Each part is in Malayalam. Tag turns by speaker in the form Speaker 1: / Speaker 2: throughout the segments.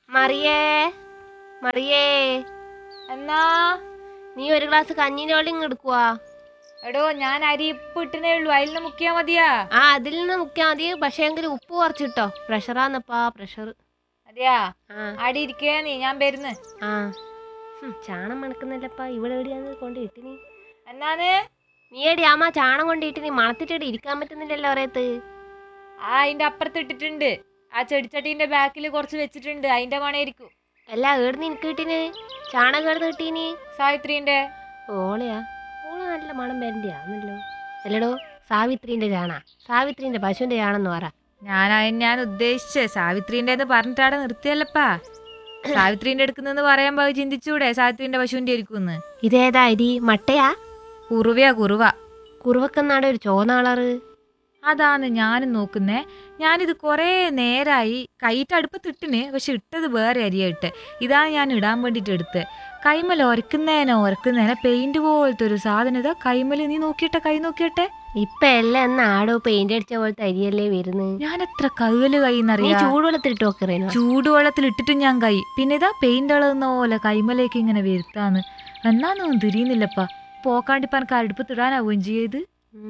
Speaker 1: മറിയേ മറിയേ
Speaker 2: എന്നാ
Speaker 1: നീ ഒരു ഗ്ലാസ് കഞ്ഞിന്റെ വെള്ളം എടുക്കുവാ
Speaker 2: എടോ ഞാൻ അരി ഇപ്പൊ ഇട്ടനേ ഉള്ളൂ അതിൽ നിന്ന് മുക്കിയാ മതിയാ
Speaker 1: ആ അതിൽ നിന്ന് മുക്കിയാ മതി പക്ഷേ എങ്കിൽ ഉപ്പ് കുറച്ചിട്ടോ പ്രഷറാന്നപ്പാ പ്രഷർ
Speaker 2: അതെയാ
Speaker 1: ആ
Speaker 2: ആടി ഇരിക്കേ നീ ഞാൻ വരുന്ന്
Speaker 1: ആ ഹും, ചാണം മണക്കുന്നില്ലപ്പാ ഇവിടെ എവിടെയാന്ന് കൊണ്ട് ഇട്ടിനി
Speaker 2: എന്നാന്ന്
Speaker 1: നീ എടി ആമാ ചാണം കൊണ്ട് ഇട്ടിനി മണത്തിട്ട് ഇരിക്കാൻ പറ്റുന്നില്ലല്ലോ ഒരേത്ത്
Speaker 2: ആ അതിന്റെ അപ്പുറത്ത് ഇട്ടിട്ടുണ്ട് ആ ചെടിച്ചട്ടീന്റെ ബാക്കിൽ കുറച്ച് വെച്ചിട്ടുണ്ട് അതിന്റെ മണയിരിക്കും
Speaker 1: അല്ല ഏടുന്ന് എനിക്ക് കിട്ടീന് ചാണകം ഏടുന്ന് കിട്ടീനി
Speaker 2: സാവിത്രീന്റെ
Speaker 1: ഓളയാ ഓള നല്ല മണം വരണ്ടിയാന്നല്ലോ അല്ലടോ സാവിത്രീന്റെ ചാണ സാവിത്രീന്റെ പശുവിന്റെ ചാണെന്ന് പറ
Speaker 2: ഞാൻ അതിന് ഞാൻ ഉദ്ദേശിച്ചേ സാവിത്രീന്റെ എന്ന് പറഞ്ഞിട്ടാടെ നിർത്തിയല്ലപ്പാ സാവിത്രീന്റെ എടുക്കുന്നെന്ന് പറയുമ്പോ അത് ചിന്തിച്ചൂടെ സാവിത്രീന്റെ പശുവിന്റെ ആയിരിക്കും
Speaker 1: ഇതേതാ അരി മട്ടയാ
Speaker 2: കുറുവയാ കുറുവ
Speaker 1: കുറുവക്കെന്നാടെ ഒരു ചോന്നാളറ്
Speaker 2: അതാണ് ഞാനും നോക്കുന്നേ ഞാനിത് കുറേ നേരായി കൈയിട്ട് അടുപ്പത്തിട്ടിന് പക്ഷെ ഇട്ടത് വേറെ അരിയായിട്ട് ഇതാണ് ഞാൻ ഇടാൻ വേണ്ടിയിട്ട് എടുത്തത് കൈമൽ ഉരക്കുന്നേനോ ഉരക്കുന്നേനോ പെയിന്റ് പോലത്തെ ഒരു സാധനം ഇതാ കൈമൽ നീ നോക്കിയിട്ടെ കൈ നോക്കിയട്ടെ
Speaker 1: ഇപ്പൊ എല്ലാം എന്നാ ആടോ പെയിന്റ് അടിച്ച പോലത്തെ അരിയല്ലേ വരുന്നത്
Speaker 2: ഞാൻ എത്ര കയ്യില്
Speaker 1: നീ
Speaker 2: കൈന്നറിയാ
Speaker 1: ചൂടുവെള്ളത്തിലിട്ട് നോക്കറേനോ
Speaker 2: ചൂടുവെള്ളത്തിൽ ഇട്ടിട്ടും ഞാൻ കൈ പിന്നെ ഇതാ പെയിന്റ് അളകുന്ന പോലെ കൈമലേക്ക് ഇങ്ങനെ വരുത്താന്ന് എന്നാന്നൊന്നും തിരിയുന്നില്ലപ്പാ പോക്കാണ്ടിപ്പനക്ക് അടുപ്പത്തിടാനാവുകയും ചെയ്യത്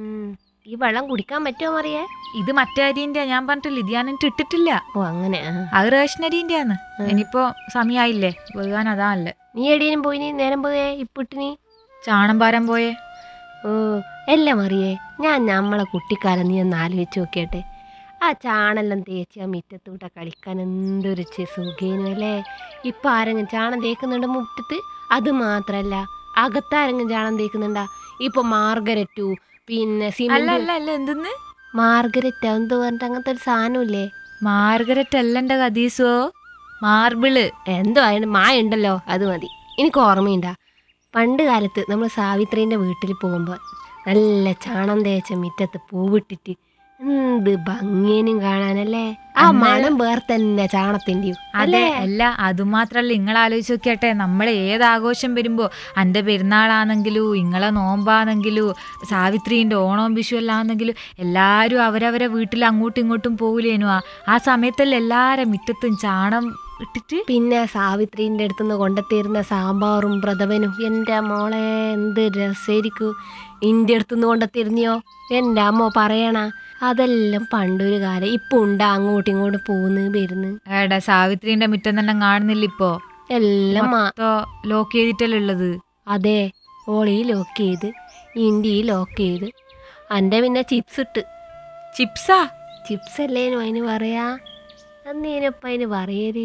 Speaker 1: ഈ വെള്ളം കുടിക്കാൻ പറ്റുമോ മറിയേ
Speaker 2: ഇത് മറ്റേ അരിന്റെ ഞാൻ പറഞ്ഞിട്ടില്ല ഇത് ഞാൻ എന്നിട്ട് ഇട്ടിട്ടില്ല
Speaker 1: ഓ അങ്ങനെ ആ.
Speaker 2: അത് റേഷൻ അരിന്റെയാന്ന് ഇനിയിപ്പോ സമയായില്ലേ വേകാൻ അതാണല്ലേ
Speaker 1: നീ എടീനും പോയി നീ നേരം പോയേ ഇപ്പിട്ടിനി
Speaker 2: ചാണം പാരം പോയേ
Speaker 1: ഓ എല്ലാം അറിയേ ഞാൻ നമ്മളെ കുട്ടിക്കാലം നീ ഒന്ന് ആലോചിച്ച് നോക്കിയട്ടെ ആ ചാണെല്ലാം തേച്ച് ആ മിറ്റത്തൂട്ട കളിക്കാൻ എന്തൊരു ചെ- സുഖേനു അല്ലേ ഇപ്പൊ ആരെങ്കിലും ചാണം തേക്കുന്നുണ്ട് മുറ്റത്ത് അത് മാത്രല്ല അകത്താരെങ്കിലും ചാണം തേക്കുന്നുണ്ടാ ഇപ്പൊ മാർഗരറ്റു പിന്നെ
Speaker 2: അല്ല
Speaker 1: സിമന്റ്
Speaker 2: അല്ല അല്ല എന്തെന്ന്
Speaker 1: മാർഗരറ്റ് എന്തോ പറഞ്ഞിട്ട് അങ്ങനത്തെ ഒരു സാധനമില്ലേ
Speaker 2: മാർഗരറ്റ് അല്ലന്റെ കദീസോ മാർബിള്
Speaker 1: എന്തോ അതിന് മായ ഉണ്ടല്ലോ അത് മതി എനിക്ക് ഓർമ്മയുണ്ടാ പണ്ട് കാലത്ത് നമ്മൾ സാവിത്രീൻ്റെ വീട്ടിൽ പോകുമ്പോൾ നല്ല ചാണം തേച്ച മുറ്റത്ത് പൂവിട്ടിട്ട് എന്ത് ഭംഗിയനും കാണാനല്ലേ ആ
Speaker 2: അന്ന്
Speaker 1: മണം വേറെ തന്നെ ചാണത്തിൻ്റെയും
Speaker 2: അതെ അല്ല അതുമാത്രല്ല നിങ്ങൾ ആലോചിച്ച് നോക്കിയട്ടെ നമ്മളെ ഏത് ആഘോഷം വരുമ്പോ അന്റെ പെരുന്നാളാണെങ്കിലൂ ഇങ്ങളെ നോമ്പാണെങ്കിലൂ സാവിത്രീന്റെ ഓണവും വിഷു എല്ലാം ആണെങ്കിലും എല്ലാരും അവരവരെ വീട്ടിൽ അങ്ങോട്ടും ഇങ്ങോട്ടും പോകില്ലേനു ആ ആ സമയത്തല്ല എല്ലാരെ മുറ്റത്തും ചാണം ഇട്ടിട്ട്
Speaker 1: പിന്നെ സാവിത്രീൻ്റെ അടുത്തുനിന്ന് കൊണ്ടെത്തിയിരുന്ന സാമ്പാറും പ്രഥമനും എൻ്റെ മോളെ എന്ത് രസമായിരിക്കും ഇൻ്റെ അടുത്തുനിന്ന് കൊണ്ടെത്തിരുന്നിയോ എൻ്റെ അമ്മ പറയണ അതെല്ലാം പണ്ടൊരു കാലം ഇപ്പൊ ഉണ്ടാ അങ്ങോട്ടും ഇങ്ങോട്ടും പോകുന്നു വരുന്നു
Speaker 2: ഏടാ സാവിത്രീന്റെ മുറ്റം തന്നെ കാണുന്നില്ല ഇപ്പോ
Speaker 1: എല്ലാം മാ
Speaker 2: മൊത്തം ലോക്ക് ചെയ്തിട്ടല്ലേ ഉള്ളത്
Speaker 1: അതെ ഓളി ലോക്ക് ചെയ്ത് ഇൻഡി ലോക്ക് ചെയ്ത് എൻ്റെ പിന്നെ ചിപ്സ് ഇട്ട്
Speaker 2: ചിപ്സാ
Speaker 1: ചിപ്സ് അല്ലേനു അതിന് പറയാ എന്നേനപ്പം അതിന് പറയര്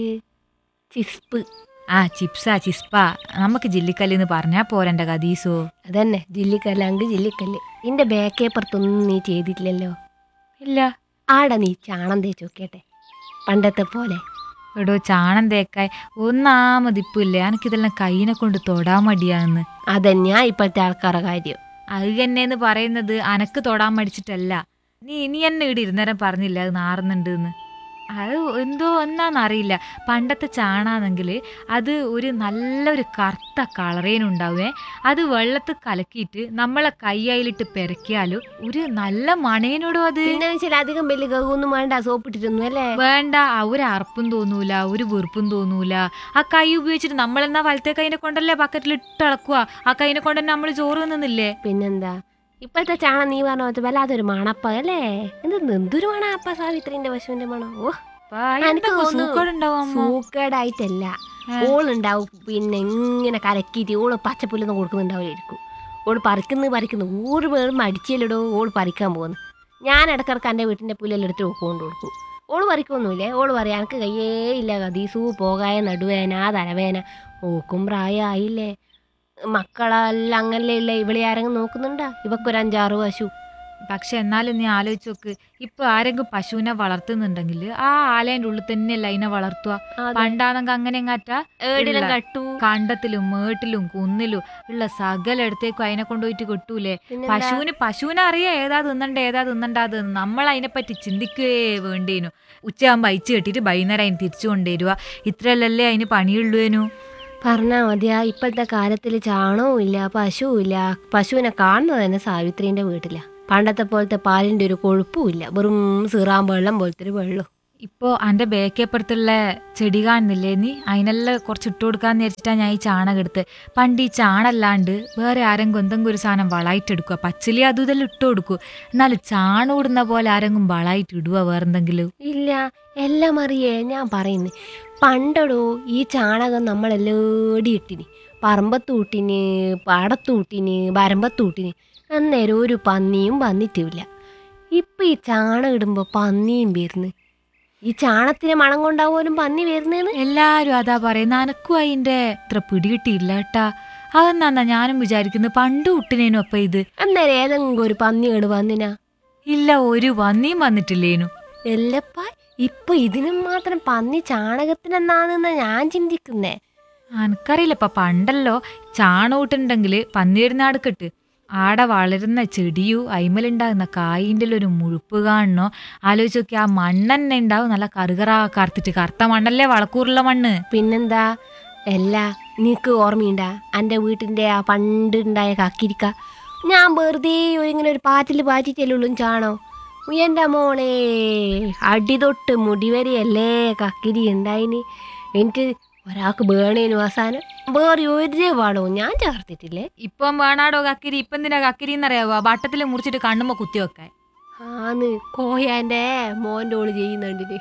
Speaker 1: ചിസ്പ്
Speaker 2: ആ ചിപ്സാ ചിസ്പാ നമുക്ക് ജില്ലിക്കല്ലിന്ന് പറഞ്ഞാ പോരെന്റെ കദീസോ
Speaker 1: അതന്നെ ജില്ലിക്കല്ല് അങ്ക് ജില്ലിക്കല്ല് നിന്റെ ബാക്കേപ്പുറത്തൊന്നും നീ ചെയ്തിട്ടില്ലല്ലോ
Speaker 2: ഇല്ല
Speaker 1: ആടെ നീ ചാണം തേച്ച് നോക്കിയട്ടെ പണ്ടത്തെ പോലെ
Speaker 2: എടോ ചാണം തേക്കായി ഒന്നാമതിപ്പില്ലേ എനിക്കിതെല്ലാം കൈനെ കൊണ്ട് തൊടാൻ മടിയാന്ന്
Speaker 1: അതന്നെയാ ഇപ്പോഴത്തെ ആൾക്കാരുടെ കാര്യം
Speaker 2: അത് തന്നെയെന്ന് പറയുന്നത് അനക്ക് തൊടാൻ മടിച്ചിട്ടല്ല നീ ഇനി എന്നെ ഇവിടെ ഇരുന്നേരം പറഞ്ഞില്ല അത് നാറുന്നുണ്ട് എന്ന് അത് എന്തോ എന്നാന്നറിയില്ല പണ്ടത്തെ ചാണാണെങ്കിൽ അത് ഒരു നല്ലൊരു കറുത്ത കളറേനുണ്ടാവേ അത് വെള്ളത്തിൽ കലക്കിയിട്ട് നമ്മളെ കൈയായിലിട്ട് പെരക്കിയാലും ഒരു നല്ല മണേനോടും അത്
Speaker 1: പിന്നെ വെച്ചാൽ അധികം വലിയ ഗഹൊന്നും വേണ്ട സോപ്പിട്ടിട്ടൊന്നും അല്ലേ
Speaker 2: വേണ്ട ആ ഒരു അറപ്പും തോന്നൂല ഒരു വെറുപ്പും തോന്നൂല ആ കൈ ഉപയോഗിച്ചിട്ട് നമ്മളെന്നാ വലത്തെ കൈനെ കൊണ്ടല്ലേ ബക്കറ്റിൽ ഇട്ടളക്കുക ആ കൈനെ കൊണ്ട് തന്നെ നമ്മൾ ചോറ് തിന്നുന്നില്ലേ
Speaker 1: പിന്നെന്താ ഇപ്പോഴത്തെ ചാണം നീ പറഞ്ഞ പോലത്തെ വല്ലാത്തൊരു മണപ്പ അല്ലേ എന്ത് എന്തൊരു മണപ്പ സാവിത്രിന്റെ പശുവിന്റെ മണം ഓ എനിക്ക് തോന്നുന്നു
Speaker 2: സൂക്കേടുണ്ടാവും അമ്മ
Speaker 1: സൂക്കേടായിട്ടല്ല
Speaker 2: ഏ.
Speaker 1: ഓളുണ്ടാവും പിന്നെ ഇങ്ങനെ കലക്കിയിട്ട് ഓള് പച്ചപ്പുല്ലൊന്നും കൊടുക്കുന്നുണ്ടാവില്ലായിരിക്കും ഓള് പറിക്കുന്നു പറിക്കുന്നു ഊറ് പേരും അടിച്ചില്ലടോ ഓള് പറിക്കാൻ പോകുന്നു ഞാൻ ഇടക്കിടക്ക് എൻ്റെ വീട്ടിൻ്റെ പുല്ലെല്ലാം എടുത്ത് കൊണ്ട് കൊടുക്കും ഓള് പറിക്കൊന്നുമില്ലേ ഓള് പറയാം എനിക്ക് കയ്യേ ഇല്ല കതീസു പോകായ നടുവേന തലവേന ഓക്കും പ്രായമായില്ലേ മക്കളെല്ലാം അങ്ങനല്ലേ ഇല്ല ഇവളെ ആരെങ്കിലും നോക്കുന്നുണ്ടാ ഇവക്കൊരു അഞ്ചാറ് പശു
Speaker 2: പക്ഷെ എന്നാലും നീ ആലോചിച്ച് നോക്ക് ഇപ്പൊ ആരെങ്കിലും പശുവിനെ വളർത്തുന്നുണ്ടെങ്കിൽ ആ ആലേന്റെ ഉള്ളിൽ തന്നെയല്ല അതിനെ വളർത്തുക പണ്ടാണെങ്കിൽ അങ്ങനെ എങ്ങാറ്റാ
Speaker 1: ഏടിലും
Speaker 2: ഇല്ല.
Speaker 1: കട്ടു
Speaker 2: കണ്ടത്തിലും മേട്ടിലും കുന്നിലും ഉള്ള സകല ഇടത്തേക്കും അതിനെ കൊണ്ടുപോയിട്ട് കിട്ടൂലേ
Speaker 1: പിന്നെന്താ?
Speaker 2: പശുവിന് പശുവിനെ അറിയാം ഏതാ തിന്നണ്ട ഏതാ തിന്നണ്ടാത് നമ്മൾ അതിനെപ്പറ്റി ചിന്തിക്കുകയേ വേണ്ടേനു ഉച്ചയാകുമ്പോൾ അയച്ചു കെട്ടിയിട്ട് വൈകുന്നേരം അതിന് തിരിച്ചു കൊണ്ടുവരുക ഇത്രയല്ലല്ലേ അതിന് പണിയുള്ളൂനു
Speaker 1: പറഞ്ഞാ മതിയാ ഇപ്പോഴത്തെ കാലത്തിൽ ചാണകവും ഇല്ല പശുവും ഇല്ല പശുവിനെ കാണുന്നത് തന്നെ സാവിത്രീന്റെ വീട്ടിലാ പണ്ടത്തെ പോലത്തെ പാലിന്റെ ഒരു കൊഴുപ്പും ഇല്ല വെറും സീറാൻ വെള്ളം പോലത്തെ ഒരു വെള്ളം
Speaker 2: ഇപ്പോ അന്റെ ബേക്കേപ്പുറത്തുള്ള ചെടി കാണുന്നില്ലേ നീ അതിനെല്ലാം കുറച്ച് ഇട്ട് കൊടുക്കാന്ന് വിചാരിച്ചിട്ടാ ഞാൻ ഈ ചാണകം എടുത്ത് പണ്ട് ഈ ചാണല്ലാണ്ട് വേറെ ആരെങ്കിലും എന്തെങ്കിലും ഒരു സാധനം വളായിട്ടെടുക്കുക പച്ചിലി അതും ഇതെല്ലാം ഇട്ട് കൊടുക്കൂ എന്നാലും ചാണം ഇടുന്ന പോലെ ആരെങ്കിലും വളായിട്ട് ഇടുക വേറെന്തെങ്കിലും
Speaker 1: ഇല്ല എല്ലാം അറിയേ ഞാൻ പറയുന്നു പണ്ടടോ ഈ ചാണകം നമ്മളെല്ലേടി ഇട്ടിന് പറമ്പത്തൂട്ടിന് പാടത്തൂട്ടിന് വരമ്പത്തൂട്ടിന് അന്നേരം ഒരു പന്നിയും വന്നിട്ടില്ല ഇപ്പൊ ഈ ചാണകം ഇടുമ്പോ പന്നിയും വരുന്നു ഈ ചാണത്തിന് മണം കൊണ്ടാവും പന്നി വരുന്നേന്ന്
Speaker 2: എല്ലാരും അതാ പറയുന്ന അനക്കും അതിന്റെ ഇത്ര പിടികിട്ടിയില്ല കേട്ടാ അതെന്നാ ഞാനും വിചാരിക്കുന്നു പണ്ട് വിട്ടിനേനു അപ്പൊ ഇത്
Speaker 1: അന്നേരം ഏതെങ്കിലും ഒരു പന്നിയോട് വന്നിനാ
Speaker 2: ഇല്ല ഒരു പന്നിയും വന്നിട്ടില്ലേനു
Speaker 1: എല്ലപ്പ ഇപ്പൊ ഇതിനും മാത്രം പന്നി ചാണകത്തിനെന്നാണെന്നാ ഞാൻ ചിന്തിക്കുന്നേ
Speaker 2: അനക്കറിയില്ല ഇപ്പൊ പണ്ടല്ലോ ചാണകൂട്ടുണ്ടെങ്കിൽ പന്നിയിരുന്നാട് കെട്ട് ആടെ വളരുന്ന ചെടിയു അയിമലുണ്ടാകുന്ന കായിൻ്റെ ഒരു മുഴുപ്പ് കാണണോ ആലോചിച്ച് നോക്കി ആ മണ്ണെന്നെ ഉണ്ടാവും നല്ല കറുകറ കറുത്തിട്ട് കറുത്ത മണ്ണല്ലേ വളക്കൂറുള്ള മണ്ണ്
Speaker 1: പിന്നെന്താ അല്ല നിനക്ക് ഓർമ്മയുണ്ടാ എൻ്റെ വീട്ടിൻ്റെ ആ പണ്ടുണ്ടായ കക്കിരിക്ക ഞാൻ വെറുതെ ഒരു ഇങ്ങനെ ഒരു പാറ്റിൽ പാറ്റിട്ടല്ലുള്ളൂ ചാണോ എൻ്റെ മോളെ അടി തൊട്ട് മുടി വരെയല്ലേ കക്കിരി ഉണ്ടായിന് എനിക്ക് ഒരാൾക്ക് വേണേനു അവസാനം വേറെ ഒരു വളവും ഞാൻ ചേർത്തിട്ടില്ലേ
Speaker 2: ഇപ്പം വേണാടോ കക്കിരി ഇപ്പം എന്തിനാ കക്കിരി എന്നറിയാവോ വട്ടത്തിൽ മുറിച്ചിട്ട് കണ്ണുമ്പോ കുത്തി വെക്കാൻ
Speaker 1: ആന്ന് കോയാൻ്റെ മോൻ്റെ ഓള് ചെയ്യുന്നുണ്ടിന്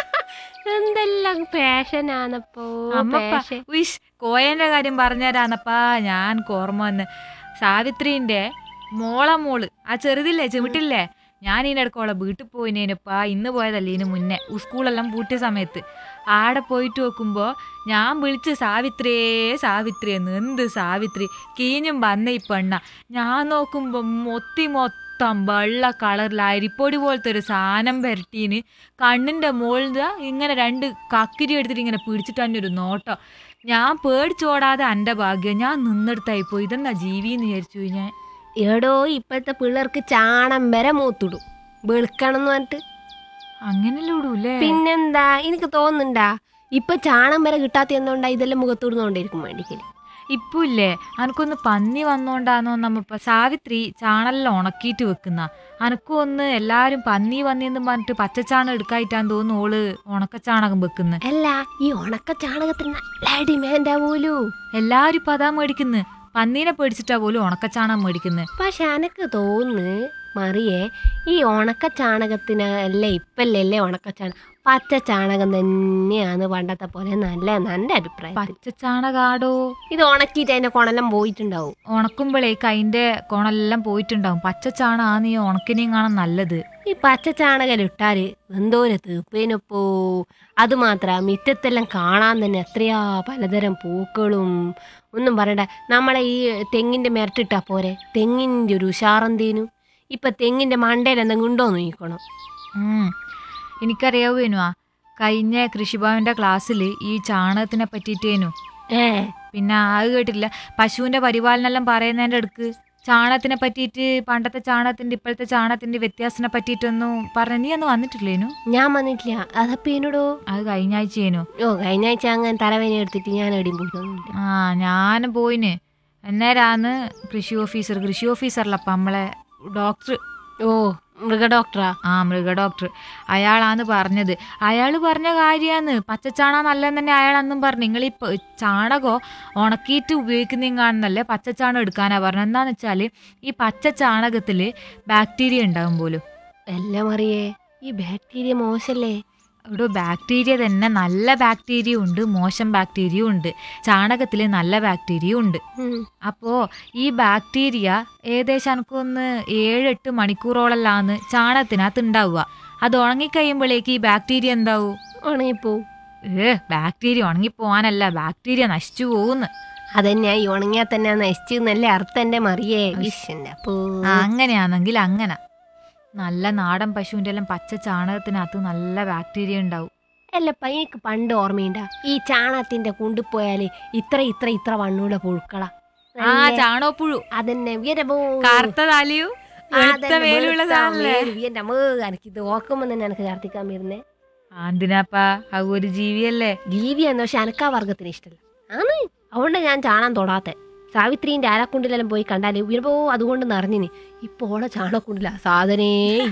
Speaker 1: എന്തെല്ലാം ഫാഷനാണപ്പോ
Speaker 2: അമ്മപ്പ
Speaker 1: ഫാഷൻ
Speaker 2: ഉയ്ഷ് കോയന്റെ കാര്യം പറഞ്ഞുതരാന്നപ്പാ ഞാൻ ഓർമ്മ വന്ന് സാവിത്രീന്റെ മോള മോള് ആ ചെറുതില്ലേ ചെവിട്ടില്ലേ ഞാൻ ഇതിനിടക്കോളെ വീട്ടിൽ പോയിനേനപ്പാ ഇന്ന് പോയതല്ലേ ഇതിന് മുന്നേ സ്കൂളെല്ലാം പൂട്ടിയ സമയത്ത് ആടെ പോയിട്ട് നോക്കുമ്പോ ഞാൻ വിളിച്ച് സാവിത്രിയേ സാവിത്രി എന്ന് എന്ത് സാവിത്രി കീഞ്ഞും വന്ന ഈ പെണ്ണ ഞാൻ നോക്കുമ്പോ മൊത്തി മൊത്തം വെള്ള കളറിൽ അരിപ്പൊടി പോലത്തെ ഒരു സാധനം വരട്ടീന് കണ്ണിന്റെ മുകളിൽ ഇങ്ങനെ രണ്ട് കക്കിരി എടുത്തിട്ട് ഇങ്ങനെ പിടിച്ചിട്ട് തന്നെ ഒരു നോട്ടം ഞാൻ പേടിച്ചോടാതെ എൻ്റെ ഭാഗ്യം ഞാൻ നിന്നെടുത്തായി പോയി ഇതെന്നാ ജീവിന്ന് വിചാരിച്ചു ഞാൻ
Speaker 1: എടോ ഇപ്പോഴത്തെ പിള്ളേർക്ക് ചാണം വരെ മൂത്തിടും വെളുക്കണം എന്ന് പറഞ്ഞിട്ട്
Speaker 2: അങ്ങനെയല്ലേ ഇടൂല്ലേ
Speaker 1: പിന്നെന്താ എനിക്ക് തോന്നുന്നുണ്ടാ ഇപ്പൊ ചാണം വരെ കിട്ടാത്ത എന്തുകൊണ്ടാ ഇതെല്ലാം മുഖത്തിടുന്നോണ്ടിരിക്കും വേണ്ടിക്കല്
Speaker 2: ഇപ്പൊ ഇല്ലേ അനക്കൊന്ന് പന്നി വന്നോണ്ടാന്നോ നമ്മ സാവിത്രി ചാണെല്ലാം ഉണക്കിയിട്ട് വെക്കുന്ന അനക്കും ഒന്ന് എല്ലാരും പന്നി വന്നിന്ന് പറഞ്ഞിട്ട് പച്ചച്ചാണം എടുക്കായിട്ടാന്ന് തോന്നുന്നു ഓള് ഉണക്കച്ചാണകം വെക്കുന്ന
Speaker 1: അല്ല ഈ ഉണക്ക ചാണകത്തിന് നല്ല ഡിമാൻഡാ പോലൂ
Speaker 2: എല്ലാരും ഇപ്പൊ അതാ മേടിക്കുന്നു പന്നീനെ പേടിച്ചിട്ടാ പോലും ഉണക്കച്ചാണകം മേടിക്കുന്നത്
Speaker 1: പക്ഷെ എനക്ക് തോന്നുന്നു മറിയേ ഈ ഉണക്ക ചാണകത്തിന് അല്ലേ ഇപ്പല്ലേ ഉണക്ക ചാണകം പച്ച ചാണകം തന്നെയാണ് പണ്ടത്തെ പോലെ നല്ല എൻ്റെ അഭിപ്രായം
Speaker 2: പച്ചച്ചാണകാടോ
Speaker 1: ഇത് ഉണക്കിയിട്ട് അതിന്റെ കൊണലം പോയിട്ടുണ്ടാവും
Speaker 2: ഉണക്കുമ്പോഴേക്ക് അതിന്റെ കോണെല്ലാം പോയിട്ടുണ്ടാവും പച്ചച്ചാണാന്ന് ഈ ഉണക്കിനെയും കാണാൻ നല്ലത്
Speaker 1: ഈ പച്ച ചാണകം ഇട്ടാല് എന്തോരം തീപ്പേനപ്പോ അത് മാത്ര മിറ്റത്തെല്ലാം കാണാൻ തന്നെ എത്രയാ പലതരം പൂക്കളും ഒന്നും പറയണ്ട നമ്മളെ ഈ തെങ്ങിന്റെ മെരട്ടിട്ടാ പോരെ തെങ്ങിന്റെ ഒരു ഉഷാറന്തേനു ഇപ്പൊ തെങ്ങിന്റെ മണ്ടയിൽ എന്തെങ്കിലും ഉണ്ടോ നോക്കണം
Speaker 2: ഉം. എനിക്കറിയാവുന്നു കഴിഞ്ഞ കൃഷിഭവന്റെ ക്ലാസ്സിൽ ഈ ചാണകത്തിനെ പറ്റിയിട്ടേനു
Speaker 1: ഏ
Speaker 2: പിന്നെ അത് കേട്ടില്ല പശുവിന്റെ പരിപാലനെല്ലാം പറയുന്നതിന്റെ അടുക്ക് ചാണകത്തിനെ പറ്റിയിട്ട് പണ്ടത്തെ ചാണകത്തിന്റെ ഇപ്പോഴത്തെ ചാണകത്തിന്റെ വ്യത്യാസത്തിനെ പറ്റിയിട്ടൊന്നും പറഞ്ഞ നീ അന്ന് വന്നിട്ടില്ലേനു
Speaker 1: ഞാൻ വന്നിട്ടില്ല അതപ്പോ എന്നോടോ
Speaker 2: അത് കഴിഞ്ഞ ആഴ്ചയേനു
Speaker 1: ഓ കഴിഞ്ഞ ആഴ്ച അങ്ങനെ തലവേന എടുത്തിട്ട് ഞാൻ എവിടെയും പോയിട്ടൊന്നുമില്ല
Speaker 2: ആ ഞാൻ പോയിന് എന്നേരാന്ന് കൃഷി ഓഫീസർ കൃഷി ഓഫീസറിലപ്പം നമ്മളെ ഡോക്ടർ
Speaker 1: ഓ മൃഗ ഡോക്ടറാ
Speaker 2: ആ മൃഗ ഡോക്ടർ അയാളാന്ന് പറഞ്ഞത് അയാൾ പറഞ്ഞ കാര്യാന്ന് പച്ചച്ചാണ നല്ലതെന്ന് തന്നെ അയാൾ അന്നും പറഞ്ഞു നിങ്ങൾ ഈ പ- ചാണകോ ഉണക്കിയിട്ട് ഉപയോഗിക്കുന്നതും കാണുന്നല്ലേ പച്ചച്ചാണം എടുക്കാനാ പറഞ്ഞത് എന്താന്ന് വെച്ചാൽ ഈ പച്ച ചാണകത്തിൽ ബാക്ടീരിയ ഉണ്ടാവും പോലും
Speaker 1: എല്ലാം അറിയേ ഈ ബാക്ടീരിയ മോശല്ലേ
Speaker 2: ഇവിടെ ബാക്ടീരിയ തന്നെ നല്ല ബാക്ടീരിയ ഉണ്ട് മോശം ബാക്ടീരിയ ഉണ്ട് ചാണകത്തിൽ നല്ല ബാക്ടീരിയ ഉണ്ട്
Speaker 1: ഉം.
Speaker 2: അപ്പോൾ ഈ ബാക്ടീരിയ ഏകദേശം എനിക്കൊന്ന് ഏഴെട്ട് മണിക്കൂറോളല്ലാന്ന് ചാണകത്തിനകത്ത് ഉണ്ടാവുക അത് ഉണങ്ങിക്കഴിയുമ്പോഴേക്ക് ഈ ബാക്ടീരിയ എന്താവും
Speaker 1: ഉണങ്ങിപ്പോ
Speaker 2: ഏ ബാക്ടീരിയ ഉണങ്ങിപ്പോവാനല്ല ബാക്ടീരിയ നശിച്ചു പോകുന്നു
Speaker 1: അതന്നെ ഈ ഉണങ്ങിയാൽ തന്നെ നശിച്ചു എന്നല്ലേ അർത്ഥം എന്റെ മറിയേ വിഷന്റെ അപ്പോ
Speaker 2: അങ്ങനെയാണെങ്കിൽ അങ്ങനെ നല്ല നാടൻ പശുവിൻ്റെ എല്ലാം പച്ച ചാണകത്തിനകത്ത് നല്ല ബാക്ടീരിയ ഉണ്ടാവും
Speaker 1: അല്ലപ്പ എനിക്ക് പണ്ട് ഓർമ്മയുണ്ടാ ഈ ചാണകത്തിന്റെ കൊണ്ടുപോയാല് ഇത്ര ഇത്ര ഇത്ര വണ്ണുള്ള പുഴുക്കള
Speaker 2: ആ ചാണകപ്പുഴു
Speaker 1: അതന്നെ വീരബോ
Speaker 2: കറുത്ത തലയും വെളുത്ത മേലുള്ള സാധനല്ലേ
Speaker 1: എന്റെ അമ്മ എനിക്കിത് ഓർക്കുമ്പോ തന്നെ എനിക്ക് ഛർദിക്കാൻ വരുന്നേ
Speaker 2: എന്തിനാപ്പാ അത് ഒരു ജീവിയല്ലേ
Speaker 1: ജീവി എന്ന് പക്ഷെ എനക്കാ വർഗത്തിന് ഇഷ്ടമല്ല ആണ് അതുകൊണ്ട് ഞാൻ ചാണാൻ തൊടാത്തെ സാവിത്രീന്റെ ആലക്കുണ്ടിലെല്ലാം പോയി കണ്ടാല് വീരബോ അതുകൊണ്ട് നിറഞ്ഞിന് ഇപ്പൊ ഓളെ ചാണക്കുണ്ടില്ല സാധനേ ഇല്ല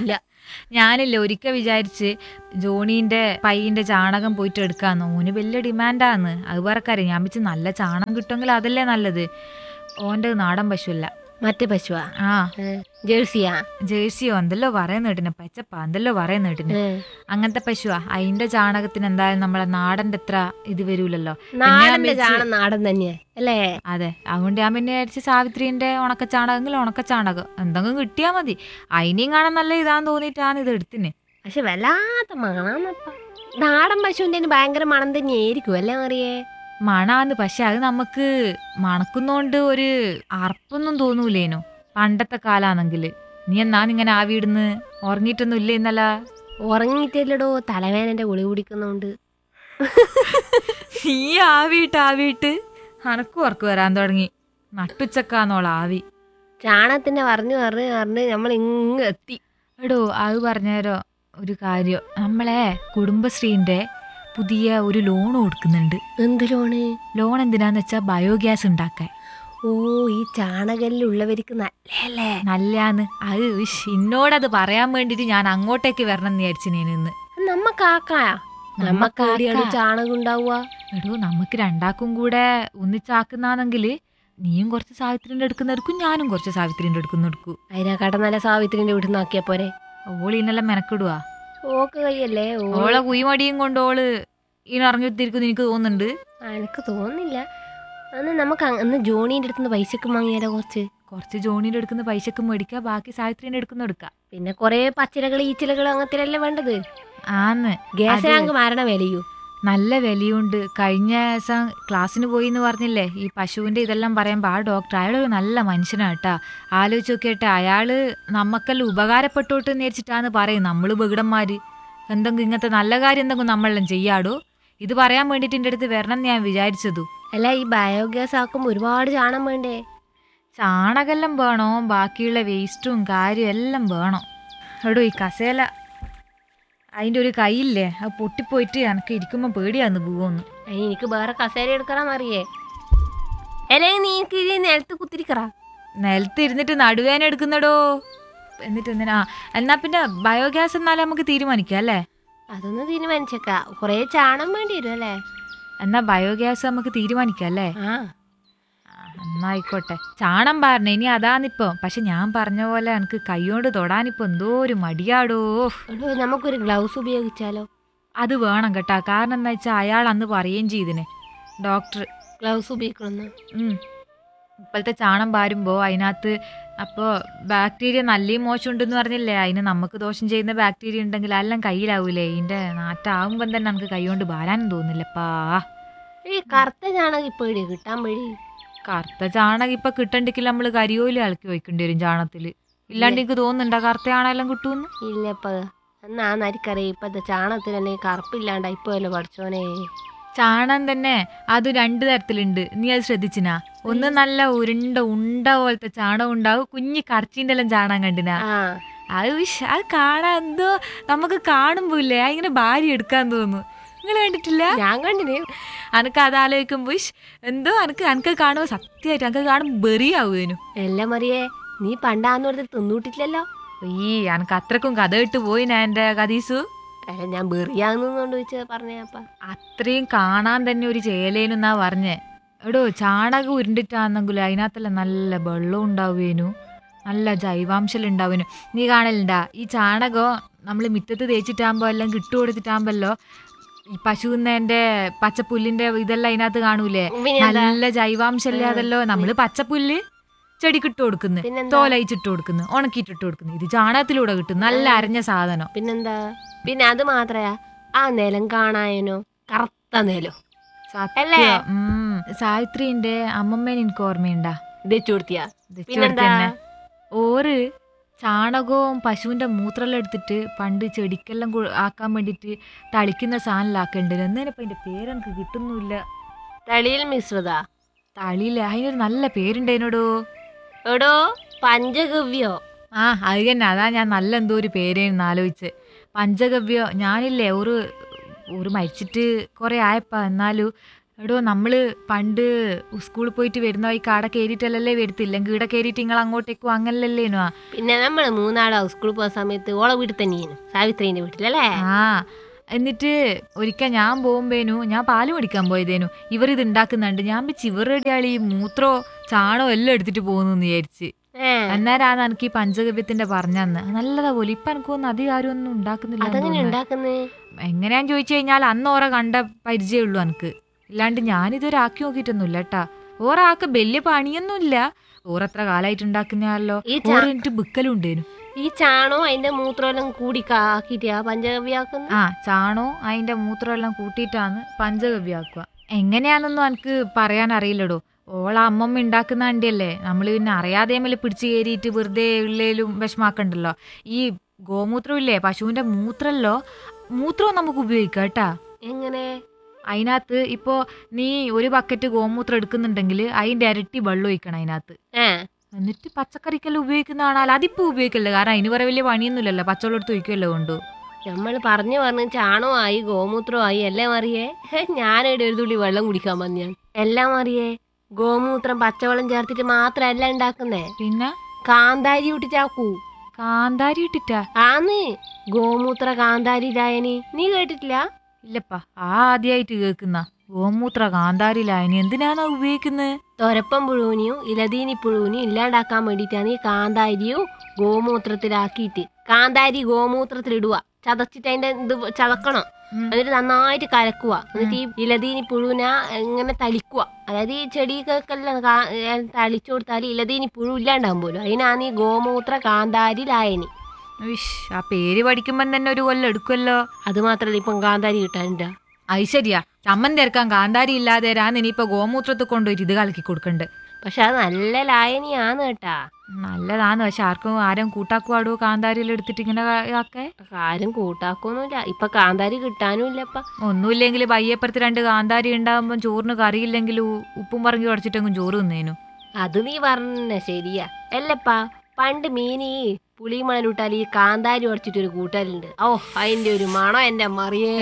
Speaker 2: ഞാനില്ല ഒരിക്കൽ വിചാരിച്ച് ജോണീന്റെ പയ്യന്റെ ചാണകം പോയിട്ട് എടുക്കാന്ന് ഓന് വലിയ ഡിമാൻഡാന്ന് അത് പറക്കാരെ ഞാൻ വെച്ച് നല്ല ചാണകം കിട്ടുമെങ്കിൽ അതല്ലേ നല്ലത് ഓന്റെ നാടൻ പശുവല്ല
Speaker 1: മറ്റേ പശുവാ
Speaker 2: ആ
Speaker 1: ഏ, ജേഴ്സിയാ
Speaker 2: ജേഴ്സിയോ എന്തല്ലോ പറയുന്ന കേട്ടിന് പച്ചപ്പ എന്തെല്ലോ പറയുന്ന കേട്ടിന്
Speaker 1: ഏ.
Speaker 2: അങ്ങനത്തെ പശുവാ അതിന്റെ ചാണകത്തിന് എന്തായാലും നമ്മളെ നാടന്റെ അത്ര ഇത് വരൂലല്ലോ
Speaker 1: നാടന്റെ
Speaker 2: വെച്ച്-
Speaker 1: ചാണം നാടൻ തന്നെയാ അല്ലേ
Speaker 2: അതെ അതുകൊണ്ട് ഞാൻ പിന്നെ വിചാരിച്ച് സാവിത്രീന്റെ ഉണക്ക ചാണകമെങ്കിൽ ഉണക്ക ചാണകം എന്തെങ്കിലും കിട്ടിയാ മതി അതിനെയും കാണാൻ നല്ല ഇതാന്ന് തോന്നിയിട്ടാണ് ഇത് എടുത്തിന്
Speaker 1: പക്ഷെ വല്ലാത്ത മണാന്നപ്പ നാടൻ പശുവിന്റെ ഭയങ്കര മണം തന്നെയായിരിക്കും അല്ലേ അറിയേ
Speaker 2: മണാന്ന് പക്ഷെ അത് നമുക്ക് മണക്കുന്നോണ്ട് ഒരു അർപ്പൊന്നും തോന്നൂലേനു പണ്ടത്തെ കാലാണെങ്കിൽ നീ എന്നാ ഇങ്ങനെ ആവിയിടുന്ന് ഉറങ്ങിയിട്ടൊന്നും ഇല്ലേ ഇന്നല
Speaker 1: ഉറങ്ങിയിട്ടില്ലടോ തലവേദനന്റെ ഗുളി കുടിക്കുന്നോണ്ട്
Speaker 2: നീ ആവിയിട്ട് ആവിയിട്ട് അനക്കും ഉറക്ക് വരാൻ തുടങ്ങി നട്ടുച്ചക്കാന്നോള ആവി
Speaker 1: ചാണകത്തിന്റെ പറഞ്ഞു പറഞ്ഞ് പറഞ്ഞ് നമ്മൾ ഇങ്ങ് എത്തി
Speaker 2: എടോ അത് പറഞ്ഞേരോ ഒരു കാര്യം നമ്മളെ കുടുംബശ്രീന്റെ പുതിയ ഒരു ലോൺ കൊടുക്കുന്നുണ്ട്
Speaker 1: എന്ത് ലോണ്
Speaker 2: ലോൺ എന്തിനാന്ന് വെച്ചാൽ ബയോഗ്യാസ് ഉണ്ടാക്കാൻ
Speaker 1: ഓ ഈ ചാണകല്ലുള്ളവർക്ക് നല്ലല്ലേ
Speaker 2: നല്ലാന്ന് അത് ഇഷ്, ഇന്നോടത് പറയാൻ വേണ്ടിട്ട് ഞാൻ അങ്ങോട്ടേക്ക് വരണം എന്ന് വിചാരിച്ചു ഞാൻ ഇന്ന്
Speaker 1: നമ്മക്കാക്കാ നമ്മക്ക് എവിടെയാണ്
Speaker 2: നമ്മക്കാക്ക.
Speaker 1: ചാണകം ഉണ്ടാവുക
Speaker 2: എടോ നമുക്ക് രണ്ടാക്കും കൂടെ ഒന്നിച്ചാക്കുന്നാണെങ്കിൽ നീയും കുറച്ച് സാവിത്രിന്റെ എടുക്കുന്നെടുക്കും ഞാനും കുറച്ച് സാവിത്രിന്റെ എടുക്കുന്നെടുക്കും
Speaker 1: അതിനെക്കാട്ടും നല്ല സാവിത്രിന്റെ വീട്ടിൽ നിന്ന് ആക്കിയ പോരെ
Speaker 2: ഓള് ഇന്നെല്ലാം മെനക്കിടുവാ
Speaker 1: ഓക്ക് കയ്യല്ലേ ഓ
Speaker 2: ഓളെ കുയിമടിയും കൊണ്ട് ഓള് ഇനി ഇറങ്ങിത്തിരിക്കും എനിക്ക് തോന്നുന്നുണ്ട്
Speaker 1: എനിക്ക് തോന്നുന്നില്ല അന്ന് നമുക്ക് അങ്- അന്ന് ജോണീന്റെ അടുത്തുനിന്ന് പൈസക്ക് വാങ്ങിയാലോ കുറച്ച്
Speaker 2: കുറച്ച് ജോണിയുടെ എടുക്കുന്ന പൈസക്ക് മേടിക്കുക ബാക്കി സാവിത്രിന്റെ എടുക്കുന്ന എടുക്കാം
Speaker 1: പിന്നെ കൊറേ പച്ചിലകൾ ഈച്ചിലകൾ അങ്ങനത്തെ അല്ലേ വേണ്ടത്
Speaker 2: ആന്ന്
Speaker 1: ഗ്യാസിനാങ്ക് മരണ വിലയൂ
Speaker 2: നല്ല വിലയുണ്ട് കഴിഞ്ഞ ദിവസം ക്ലാസ്സിന് പോയി എന്ന് പറഞ്ഞില്ലേ ഈ പശുവിന്റെ ഇതെല്ലാം പറയുമ്പോൾ ആ ഡോക്ടർ അയാളൊരു നല്ല മനുഷ്യനാട്ടാ ആലോചിച്ച് നോക്കിയിട്ട് അയാള് നമ്മക്കെല്ലാം ഉപകാരപ്പെട്ടോട്ട് എന്ന് വിചാരിച്ചിട്ടാന്ന് പറയും നമ്മൾ ബഹിടന്മാര് എന്തെങ്കിലും ഇങ്ങനത്തെ നല്ല കാര്യം എന്തെങ്കിലും നമ്മളെല്ലാം ചെയ്യാടോ ഇത് പറയാൻ വേണ്ടിയിട്ട് എൻ്റെ അടുത്ത് വരണം എന്ന് ഞാൻ വിചാരിച്ചതു
Speaker 1: അല്ല ഈ ബയോഗ്യാസ് ആക്കുമ്പോൾ ഒരുപാട് ചാണം വേണ്ടേ
Speaker 2: ചാണകെല്ലാം വേണോ ബാക്കിയുള്ള വേസ്റ്റും കാര്യം എല്ലാം വേണം എടോ ഈ കസേല അതിൻ്റെ ഒരു കൈയില്ലേ അത് പൊട്ടിപ്പോയിട്ട് എനക്ക് ഇരിക്കുമ്പോൾ പേടിയാന്ന് പോവോന്ന്
Speaker 1: അതിന് എനിക്ക് വേറെ കസേര എടുക്കണം അറിയേ അല്ലെങ്കിൽ നീ എനിക്ക് ഈ നിലത്ത് കുത്തിരിക്കറ
Speaker 2: നിലത്ത് ഇരുന്നിട്ട് നടുവേന എടുക്കുന്നടോ എന്നിട്ട് എന്തിനാ എന്നാ പിന്നെ ബയോഗ്യാസ് എന്നാലും നമുക്ക് തീരുമാനിക്കാം അല്ലേ
Speaker 1: അതൊന്ന് തീരുമാനിച്ചേക്ക കൊറേ ചാണം വേണ്ടി വരും അല്ലേ
Speaker 2: എന്നാ ബയോഗ്യാസ് നമുക്ക് തീരുമാനിക്കാം അല്ലേ
Speaker 1: ആ
Speaker 2: ആ, എന്നാ ആയിക്കോട്ടെ ചാണം പറഞ്ഞ ഇനി അതാന്നിപ്പോ പക്ഷെ ഞാൻ പറഞ്ഞ പോലെ എനിക്ക് കൈകൊണ്ട് തൊടാനിപ്പോ എന്തോ ഒരു മടിയാടോ
Speaker 1: എടോ നമുക്കൊരു ഗ്ലൗസ് ഉപയോഗിച്ചാലോ
Speaker 2: അത് വേണം കേട്ടാ കാരണം എന്താ വെച്ചാൽ അയാൾ അന്ന് പറയുകയും ചെയ്തിന് ഡോക്ടർ
Speaker 1: ഗ്ലൗസ് ഉപയോഗിക്കണമെന്ന്
Speaker 2: ഉം. ഇപ്പോഴത്തെ ചാണം പാരുമ്പോൾ അതിനകത്ത് അപ്പോൾ ബാക്ടീരിയ നല്ലയും മോശം ഉണ്ടെന്ന് പറഞ്ഞില്ലേ അതിന് നമുക്ക് ദോഷം ചെയ്യുന്ന ബാക്ടീരിയ ഉണ്ടെങ്കിൽ എല്ലാം കയ്യിലാവൂലേ ഇതിൻ്റെ നാറ്റാവുമ്പം തന്നെ നമുക്ക് കൈ കൊണ്ട് പാരാനും തോന്നില്ലപ്പാ
Speaker 1: ഈ കറുത്ത ചാണകം ഇപ്പൊ എവിടെയാ കിട്ടാൻ വഴി
Speaker 2: കറുത്ത ചാണകം ഇപ്പം കിട്ടണ്ടെങ്കിൽ നമ്മൾ കരിയോല് ഇളക്കി വയ്ക്കേണ്ടി വരും ചാണത്തിൽ ഇല്ലാണ്ട് എനിക്ക് തോന്നുന്നുണ്ടോ കറുത്ത ചാണെല്ലാം കിട്ടുമെന്ന്
Speaker 1: ഇല്ലപ്പ എന്നാന്നരിക്കറിയാം ഇപ്പത്തെ ചാണകത്തിന് തന്നെ കറുപ്പില്ലാണ്ട ഇപ്പൊ അല്ലേ പഠിച്ചോനെ
Speaker 2: ചാണം തന്നെ അത് രണ്ട് തരത്തിലുണ്ട് നീ അത് ശ്രദ്ധിച്ചിനാ ഒന്ന് നല്ല ഉരുണ്ട ഉണ്ട പോലത്തെ ചാണകം ഉണ്ടാവും കുഞ്ഞി കറച്ചിൻ്റെ എല്ലാം ചാണകം കണ്ടിനാ
Speaker 1: ആ
Speaker 2: അത് വിഷ് അത് കാണാൻ എന്തോ നമുക്ക് കാണുമ്പോ ഇല്ലേ ഇങ്ങനെ ഭാര്യ എടുക്കാൻ തോന്നുന്നു നിങ്ങൾ കണ്ടിട്ടില്ല
Speaker 1: ഞാൻ കണ്ടിന്
Speaker 2: അനക്ക് അത് ആലോചിക്കുമ്പോ ഇഷ് എന്തോ അനക്ക് അനക്ക് കാണുമ്പോ സത്യമായിട്ട് അനക്ക് കാണുമ്പോ ബെറിയാവുന്നു
Speaker 1: എല്ലാം മറിയേ നീ പണ്ടാന്ന് പറഞ്ഞ് തിന്നൂട്ടിട്ടില്ലല്ലോ
Speaker 2: ഈ അനക്ക് അത്രക്കും കഥ ഇട്ട് പോയി ഞാൻ എൻ്റെ കതീസു
Speaker 1: അല്ല ഞാൻ ബെറിയാന്നോണ്ട് വെച്ച് പറഞ്ഞപ്പ
Speaker 2: അത്രയും കാണാൻ തന്നെ ഒരു ചേലേനെന്നാ പറഞ്ഞേ എടോ ചാണകം ഉരുണ്ടിട്ടാണെന്നെങ്കിലും അതിനകത്തെല്ലാം നല്ല വെള്ളം ഉണ്ടാവുകേനു നല്ല ജൈവാംശം ഉണ്ടാവുന്നു നീ കാണലുണ്ടാ ഈ ചാണകം നമ്മൾ മിറ്റത്ത് തേച്ചിട്ടാകുമ്പോൾ എല്ലാം കിട്ടു കൊടുത്തിട്ടാകുമ്പല്ലോ ഈ പശുവിൻ്റെ പച്ചപ്പുല്ലിന്റെ ഇതെല്ലാം അതിനകത്ത് കാണൂലേ
Speaker 1: പിന്നെന്താ?
Speaker 2: നല്ല ജൈവാംശല്ലേ അതല്ലോ നമ്മള് പച്ചപ്പുല്ല് ചെടിക്ക് ഇട്ട് കൊടുക്കുന്നു
Speaker 1: പിന്നെന്താ?
Speaker 2: തോലയിച്ചിട്ട് കൊടുക്കുന്നു ഉണക്കിയിട്ടിട്ട് കൊടുക്കുന്നു ഇത് ചാണകത്തിലൂടെ കിട്ടും നല്ല അരഞ്ഞ സാധനം
Speaker 1: പിന്നെന്താ പിന്നെ അത് മാത്രയാ ആ നിലം കാണായനോ കറുത്ത നിലം അല്ലേ?
Speaker 2: സത്യം ഉം. സാവിത്രിന്റെ അമ്മമ്മേനെ എനിക്ക് ഓർമ്മയുണ്ടാ
Speaker 1: വെച്ചു കൊടുത്തിയാ
Speaker 2: ഇത്
Speaker 1: പിന്നെന്താ?
Speaker 2: ചെറുക്കന്നെ. ഓര് ചാണകവും പശുവിന്റെ മൂത്രമെല്ലാം എടുത്തിട്ട് പണ്ട് ചെടിക്കെല്ലാം കു- ആക്കാൻ വേണ്ടിട്ട് തളിക്കുന്ന സാധനത്തിലാക്കണ്ടല്ലോ എന്നേനപ്പം അതിന്റെ പേരെനിക്ക് കിട്ടുന്നില്ല
Speaker 1: തളിയിൽ മിശ്രിത
Speaker 2: തളിയില്ല അതിനൊരു നല്ല പേരുണ്ടേനോടോ
Speaker 1: എടോ പഞ്ചഗവ്യോ
Speaker 2: ആ അത് തന്നെ അതാ ഞാൻ നല്ല എന്തോ ഒരു പേരേന്ന് ആലോചിച്ച് പഞ്ചഗവ്യോ ഞാനില്ലേ ഒരു ഒരു മരിച്ചിട്ട് കുറെ ആയപ്പാ എന്നാലും എടോ നമ്മള് പണ്ട് സ്കൂളിൽ പോയിട്ട് വരുന്ന വഴി കാട കയറിയിട്ടല്ലേ വരുത്തില്ലെങ്കിൽ ഇവിടെ കയറിയിട്ട് നിങ്ങൾ അങ്ങോട്ടേക്കും അങ്ങനല്ലേനോ
Speaker 1: പിന്നെ നമ്മൾ മൂന്നാളാ സ്കൂളിൽ പോകുന്ന സമയത്ത് ഓളെ വീട്ടിൽ തന്നെയാണ് സാവിത്രീന്റെ വീട്ടിലല്ലേ
Speaker 2: ആ എന്നിട്ട് ഒരിക്കൽ ഞാൻ പോകുമ്പേനു ഞാൻ പാല് മേടിക്കാൻ പോയതേനു ഇവർ ഇത് ഉണ്ടാക്കുന്നുണ്ട് ഞാൻ വെച്ച് ഇവരുടെ ആളി മൂത്രോ ചാണോ എല്ലാം എടുത്തിട്ട് പോകുന്നു വിചാരിച്ച്
Speaker 1: ഏ
Speaker 2: അന്നേരാണ് എനിക്ക് ഈ പഞ്ചഗവ്യത്തിന്റെ പറഞ്ഞന്ന് നല്ലതാ പോലെ ഇപ്പൊ എനിക്ക് തോന്നുന്നു അധികം ആരും ഒന്നും ഉണ്ടാക്കുന്നില്ല എന്ന്
Speaker 1: അതെങ്ങനെ
Speaker 2: തോന്നുന്നു.
Speaker 1: ഉണ്ടാക്കുന്നേ
Speaker 2: എങ്ങനെയാന്ന് ചോദിച്ചു കഴിഞ്ഞാൽ അന്ന് ഓറ കണ്ട പരിചയമുള്ളൂ എനിക്ക് ഇല്ലാണ്ട് ഞാനിതുവരെ ആക്കി നോക്കിയിട്ടൊന്നുമില്ല കേട്ടാ ഓറാക്ക് വലിയ പണിയൊന്നുമില്ല ഓറത്ര കാലായിട്ട് ഉണ്ടാക്കുന്നല്ലോ
Speaker 1: ഈ ചാ-
Speaker 2: ഓറ് എന്നിട്ട് ബിക്കലും ഉണ്ടേനു
Speaker 1: ഈ ചാണോ അതിന്റെ മൂത്രമെല്ലാം കൂടി ആക്കിട്ടാ പഞ്ചഗവ്യാക്കുന്ന
Speaker 2: ആ ചാണോ അതിന്റെ മൂത്രമെല്ലാം കൂട്ടിയിട്ടാണ് പഞ്ചഗവ്യാക്കുക എങ്ങനെയാണെന്നൊന്നും എനിക്ക് പറയാൻ അറിയില്ലടോ ഓള അമ്മമ്മ ഉണ്ടാക്കുന്ന വണ്ടിയല്ലേ നമ്മൾ പിന്നെ അറിയാതെ മേലെ പിടിച്ചു കയറിയിട്ട് വെറുതെ ഉള്ളേലും വിഷമാക്കണ്ടല്ലോ ഈ ഗോമൂത്രം ഇല്ലേ പശുവിന്റെ മൂത്രമല്ലോ മൂത്രവും നമുക്ക് ഉപയോഗിക്കാം കേട്ടാ
Speaker 1: എങ്ങനെ
Speaker 2: അതിനകത്ത് ഇപ്പോ നീ ഒരു ബക്കറ്റ് ഗോമൂത്രം എടുക്കുന്നുണ്ടെങ്കിൽ അതിന്റെ ഇരട്ടി വെള്ളം ഒഴിക്കണം അതിനകത്ത്
Speaker 1: ഏ
Speaker 2: എന്നിട്ട് പച്ചക്കറിക്കെല്ലാം ഉപയോഗിക്കുന്നതാണല്ലോ അതിപ്പോ ഉപയോഗിക്കല്ലേ കാരണം അതിന് വേറെ വലിയ പണിയൊന്നുമില്ലല്ലോ പച്ചവെള്ളം എടുത്ത് ഒഴിക്കുമല്ലോ കൊണ്ട്
Speaker 1: നമ്മൾ പറഞ്ഞു പറഞ്ഞ് ചാണകമായി ഗോമൂത്രമായി എല്ലാം അറിയേ ഞാനിവിടെ ഒരു തുള്ളി വെള്ളം കുടിക്കാൻ വന്നു ഞാൻ എല്ലാം അറിയേ ഗോമൂത്രം പച്ചവെള്ളം ചേർത്തിട്ട് മാത്രല്ല ഉണ്ടാക്കുന്നേ
Speaker 2: പിന്നെ
Speaker 1: കാന്താരി ഇട്ടിട്ടാക്കൂ
Speaker 2: കാന്താരി ഇട്ടിട്ടാ
Speaker 1: ആന്ന് ഗോമൂത്ര കാന്താരി ലായനി നീ കേട്ടിട്ടില്ല
Speaker 2: ഇല്ലപ്പാ ആ ആദ്യമായിട്ട് കേൾക്കുന്ന ഗോമൂത്ര കാന്താരി ലായനി എന്തിനാണ് ഉപയോഗിക്കുന്നത്
Speaker 1: തൊരപ്പം പുഴുവിനെയും ഇലതീനി പുഴുവിനെയും ഇല്ലാണ്ടാക്കാൻ വേണ്ടിയിട്ടാണ് ഈ കാന്താരിയും ഗോമൂത്രത്തിലാക്കിയിട്ട് കാന്താരി ഗോമൂത്രത്തിലിടുക ചതച്ചിട്ട് അതിന്റെ ഇത് ചതക്കണം എന്നിട്ട് നന്നായിട്ട് കലക്കുക എന്നിട്ട് ഈ ഇലതീനി പുഴുവിനെ ഇങ്ങനെ തളിക്കുക അതായത് ഈ ചെടികൾക്കെല്ലാം കാ- ഏ, തളിച്ചു കൊടുത്താൽ ഇലതീനി പുഴു ഇല്ലാണ്ടാവും പോലും അതിനാണ് ഈ ഗോമൂത്ര കാന്താരി ലായനി
Speaker 2: വിഷ് ആ പേര് പഠിക്കുമ്പം തന്നെ ഒരു കൊല്ലം എടുക്കുമല്ലോ
Speaker 1: അത് മാത്രല്ല ഇപ്പം കാന്താരി കിട്ടാനുണ്ട്
Speaker 2: അത് ശരിയാ ചമ്മന്തി ഇറക്കാൻ കാന്താരി ഇല്ലാതെ രാന്ന് ഇനിയിപ്പോ ഗോമൂത്രത്തിൽ കൊണ്ടുപോയിട്ട് ഇത് കലക്കി കൊടുക്കണ്ട്
Speaker 1: പക്ഷെ അത് നല്ല ലായനിയാണ് കേട്ടാ
Speaker 2: നല്ലതാന്ന് പക്ഷെ ആർക്കും ആരും കൂട്ടാക്കുവാടോ കാന്താരിയിൽ എടുത്തിട്ട് ഇങ്ങനെ ആക്കേ
Speaker 1: ആരും കൂട്ടാക്കൊന്നുമില്ല ഇപ്പൊ കാന്താരി കിട്ടാനും ഇല്ലപ്പ
Speaker 2: ഒന്നുമില്ലെങ്കിൽ ബയ്യപ്പുറത്ത് രണ്ട് കാന്താരി ഉണ്ടാകുമ്പോൾ ചോറിന് കറിയില്ലെങ്കിൽ ഉ- ഉപ്പും പറങ്ങി ഉടച്ചിട്ടെങ്കിലും ചോറ് തിന്നേനു
Speaker 1: അത് നീ പറഞ്ഞ ശരിയാ അല്ലപ്പാ പണ്ട് മീനി പുളിമണലിട്ടാൽ ഈ കാന്താരി ഉടച്ചിട്ട് ഒരു കൂട്ടലുണ്ട് ഓ അതിന്റെ ഒരു മണം എന്റെ മറിയേ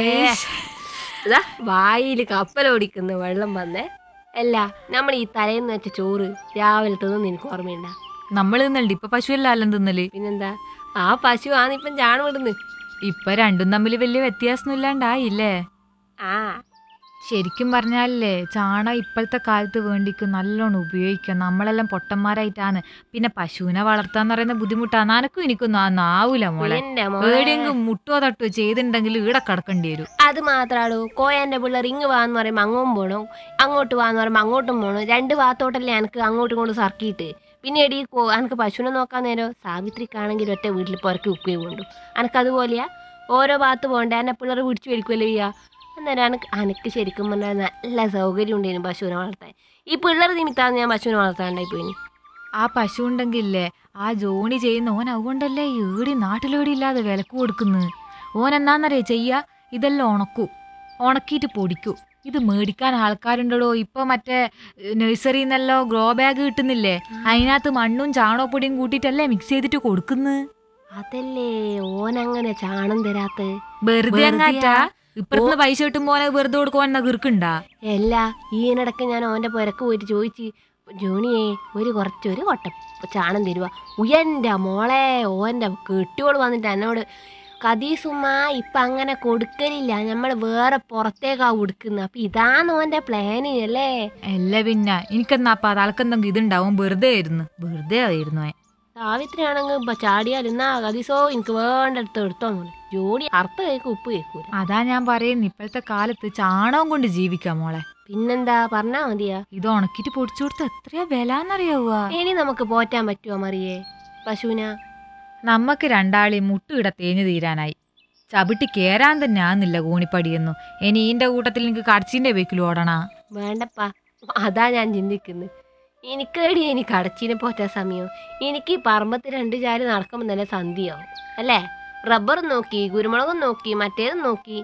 Speaker 1: ഇതാ വായിൽ കപ്പലോടിക്കുന്ന വെള്ളം വന്നേ അല്ല നമ്മൾ ഈ തലേന്ന് വെച്ച ചോറ് രാവിലെ തിന്നു എനിക്ക് ഓർമ്മയുണ്ട
Speaker 2: നമ്മൾ തിന്നലുണ്ട് ഇപ്പൊ പശുവല്ല അല്ലം തിന്നല്
Speaker 1: പിന്നെന്താ ആ പശു ആന്നിപ്പം ചാണം ഇടുന്ന്
Speaker 2: ഇപ്പൊ രണ്ടും തമ്മിൽ വലിയ വ്യത്യാസമൊന്നും ഇല്ലാണ്ടായില്ലേ
Speaker 1: ആ
Speaker 2: ശരിക്കും പറഞ്ഞാലേ ചാണകം ഇപ്പോഴത്തെ കാലത്ത് വേണ്ടിക്ക് നല്ലോണം ഉപയോഗിക്കാം നമ്മളെല്ലാം പൊട്ടന്മാരായിട്ടാണ് പിന്നെ പശുവിനെ വളർത്താന്ന് പറയുന്ന ബുദ്ധിമുട്ടാണ് അനക്കും എനിക്കൊന്നും അതൊന്നും ആവൂല മോളെ
Speaker 1: എന്റെ മോളെ
Speaker 2: എവിടെയെങ്കിലും മുട്ടോ തട്ടോ ചെയ്തിട്ടുണ്ടെങ്കിൽ ഈടെ കിടക്കേണ്ടി വരും
Speaker 1: അത് മാത്രാടോ കോയന്റെ പിള്ളേർ ഇങ്ങ് വാന്ന് പറയുമ്പോ അങ്ങോട്ടും പോകണം അങ്ങോട്ട് വാന്ന് പറയുമ്പോ അങ്ങോട്ടും പോകണം രണ്ട് ഭാഗത്തോട്ടല്ലേ എനിക്ക് അങ്ങോട്ടും ഇങ്ങോട്ടും സർക്കിയിട്ട് പിന്നെ എടി എനിക്ക് പശുവിനെ നോക്കാൻ നേരം സാവിത്രിക്കാണെങ്കിൽ ഒറ്റ വീട്ടിൽ പുറക്കി ഉക്കുകയും കൊണ്ടു എനിക്ക് അതുപോലെയാ ഓരോ ഭാഗത്ത് പോകണ്ടേ എന്നെ പിള്ളേർ പിടിച്ചു വലിക്കുമല്ലോ ചെയ്യാ അന്നേരം എനിക്ക് എനിക്ക് ശരിക്കും പറഞ്ഞാൽ നല്ല സൗകര്യം ഉണ്ടായിരുന്നു പശുവിനെ വളർത്താൻ ഈ പിള്ളേർ നിമിത്താണ് ഞാൻ പശുവിനെ വളർത്താണ്ടായി പോയിന്
Speaker 2: ആ പശു ഉണ്ടെങ്കിലേ ആ ജോണി ചെയ്യുന്ന ഓൻ അതുകൊണ്ടല്ലേ ഏടി നാട്ടിലേടി ഇല്ലാതെ വിലക്ക് കൊടുക്കുന്നു ഓൻ എന്നാന്നറിയ ചെയ്യ ഇതെല്ലാം ഉണക്കൂ ഉണക്കിയിട്ട് പൊടിക്കൂ ഇത് മേടിക്കാൻ ആൾക്കാരുണ്ടോ ഇപ്പൊ മറ്റേ നഴ്സറിയിൽ നിന്നല്ലോ ഗ്രോ ബാഗ് കിട്ടുന്നില്ലേ അതിനകത്ത് മണ്ണും ചാണകപ്പൊടിയും കൂട്ടിയിട്ടല്ലേ മിക്സ് ചെയ്തിട്ട് കൊടുക്കുന്നു
Speaker 1: അതല്ലേ ഓനങ്ങനെ ചാണം തരാത്ത
Speaker 2: വെറുതെ
Speaker 1: വെറുതെയാ?
Speaker 2: അങ്ങാറ്റാ ഇപ്പുറത്ത് പൈസ കിട്ടുമ്പോ ഓനെ വെറുതെ കൊടുക്കുവാൻ ഗിർക്കുണ്ടാ
Speaker 1: അല്ല ഈയിടക്ക് ഞാൻ ഓൻ്റെ പുരക്ക് പോയിട്ട് ചോദിച്ച് ജോണിയെ ഒരു കുറച്ചൊരു കൊട്ട ചാണം തരുക ഉയൻ്റെ മോളെ ഓൻ്റെ കെട്ടിയോള് വന്നിട്ട് എന്നോട് കദീസുമ്മ ഇപ്പം അങ്ങനെ കൊടുക്കലില്ല നമ്മൾ വേറെ പുറത്തേക്കാ കൊടുക്കുന്നത് അപ്പം ഇതാണ് ഓൻ്റെ പ്ലാന് അല്ലേ
Speaker 2: അല്ല പിന്നെ എനിക്കെന്നാ തലക്കെന്തെങ്കിലും ഇതുണ്ടാവും വെറുതെ ആയിരുന്നു വെറുതെ ആയിരുന്നു ഓൻ.
Speaker 1: സാവിത്രി ആണെങ്കിൽ ഇപ്പം ചാടിയാൽ എന്നാ കദീസോ എനിക്ക് വേണ്ടടുത്ത് എടുത്തോ മോനെ ജോഡി അർത്ഥ കേൾക്കും ഉപ്പ് കേൾക്കൂല
Speaker 2: അതാ ഞാൻ പറയുന്നു ഇപ്പോഴത്തെ കാലത്ത് ചാണകം കൊണ്ട് ജീവിക്കാം മോളെ
Speaker 1: പിന്നെന്താ പറഞ്ഞാ മതിയാ
Speaker 2: ഇത് ഉണക്കിട്ട് പൊടിച്ചു കൊടുത്ത എത്രയാ വില എന്നറിയാവുക
Speaker 1: ഇനി നമുക്ക് പോറ്റാൻ പറ്റുമോ മറിയേ പശുവിനാ
Speaker 2: നമ്മക്ക് രണ്ടാളി മുട്ടുകിട തേഞ്ഞു തീരാനായി ചവിട്ടി കേറാൻ തന്നെ ആന്നില്ല കൂണിപ്പടിയൊന്നും ഇനി ഈന്റെ കൂട്ടത്തിൽ എനിക്ക് കടച്ചിന്റെ ബേക്കിൽ ഓടണ
Speaker 1: വേണ്ടപ്പാ അതാ ഞാൻ ചിന്തിക്കുന്നത് എനിക്കേടി എനിക്ക് അടച്ചിനെ പോറ്റാ സമയം എനിക്ക് ഈ പറമ്പത്ത് രണ്ട് ചാരി നടക്കുമ്പോൾ നല്ല സന്ധ്യയാവും അല്ലേ റബ്ബറും നോക്കി കുരുമുളകും നോക്കി മറ്റേതും നോക്കി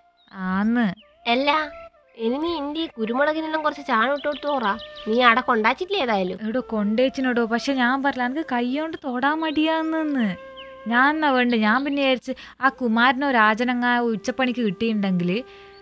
Speaker 2: ആന്ന്
Speaker 1: അല്ല ഇനി നീ ഇന്റെ ഈ കുരുമുളകിനെല്ലാം കുറച്ച് ചാണം ഇട്ട് കൊടുത്തു പോറാ നീ അട കൊണ്ടാച്ചിട്ടില്ല ഏതായാലും
Speaker 2: എടോ കൊണ്ടേച്ചിനോടോ പക്ഷെ ഞാൻ പറഞ്ഞില്ല എനിക്ക് കൈകൊണ്ട് തൊടാൻ മടിയാന്ന് ഞാൻ എന്നാ വേണ്ട ഞാൻ പിന്നെ വിചാരിച്ച് ആ കുമാരനോ രാജനങ്ങ ഉച്ചപ്പണിക്ക് കിട്ടിയിട്ടുണ്ടെങ്കിൽ